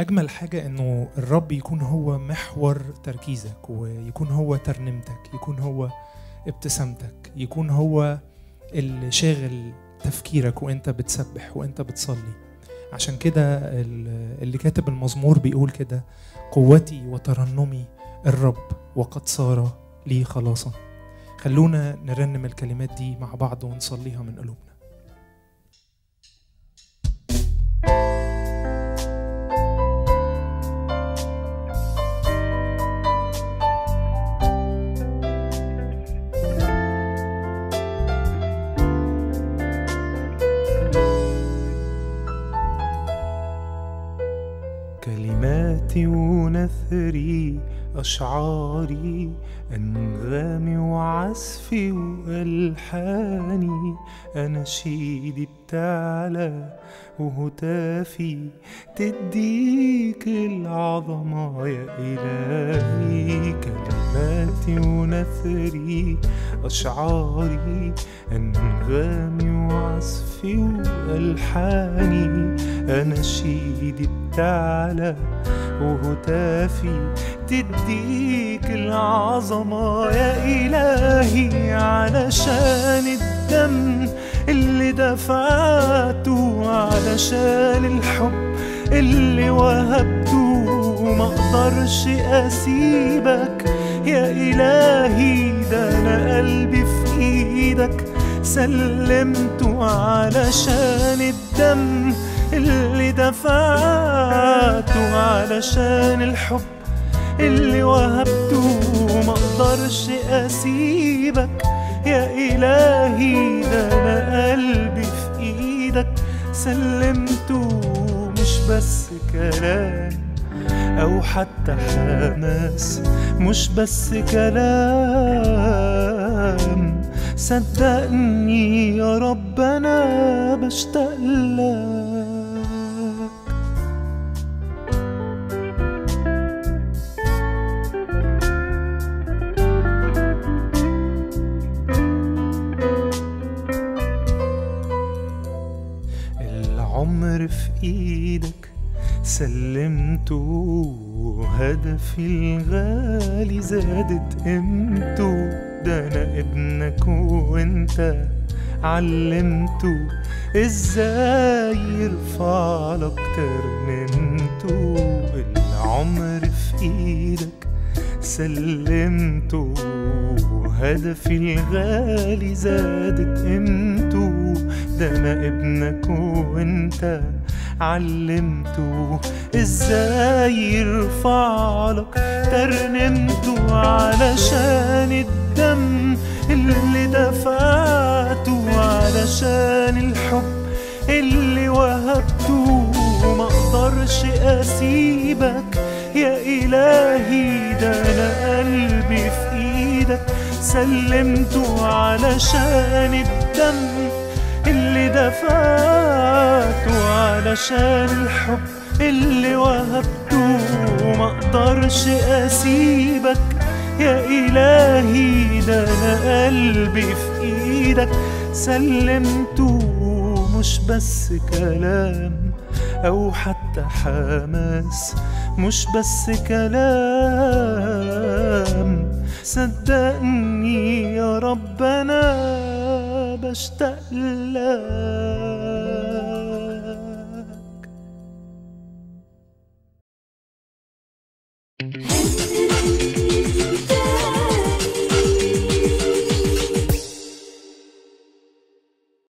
أجمل حاجة إنه الرب يكون هو محور تركيزك ويكون هو ترنيمتك يكون هو ابتسامتك يكون هو اللي شاغل تفكيرك وانت بتسبح وانت بتصلي عشان كده ال- اللي كاتب المزمور بيقول كده قوتي وترنمي الرب وقد صار لي خلاصا خلونا نرنم الكلمات دي مع بعض ونصليها من قلوبنا كلماتي ونثري أشعاري أنغامي وعزفي وألحاني أناشيدي بتعلى وهتافي تديك العظمة يا إلهي كلماتي ونثري أشعاري أنغامي وعزفي وألحاني أناشيدي بتعلى وهتافي تديك العظمة يا إلهي علشان الدم اللي دفعته علشان الحب اللي وهبته ما اقدرش اسيبك يا الهي ده انا قلبي في ايدك سلمته علشان الدم اللي دفعته علشان الحب اللي وهبته ما اقدرش اسيبك يا الهي ده انا قلبي في ايدك سلمته مش بس كلام او حتى حماس مش بس كلام صدقني يا رب انا بشتاق لك العمر في ايدك سلمته هدفي الغالي زادت قيمته ده انا ابنك وانت علمته ازاي يرفع لك ترنمته العمر في ايدك سلمته هدفي الغالي زادت قيمته ده انا ابنك وانت علمته ازاي يرفع لك ترنمته علشان الدم اللي دفعته علشان الحب اللي وهبته ما اقدرش اسيبك يا الهي ده انا قلبي في ايدك سلمته علشان الدم اللي دفعته علشان الحب اللي وهبته ما اقدرش اسيبك يا الهي ده انا قلبي في ايدك سلمته مش بس كلام او حتى حماس مش بس كلام صدقني يا رب انا بشتاق لك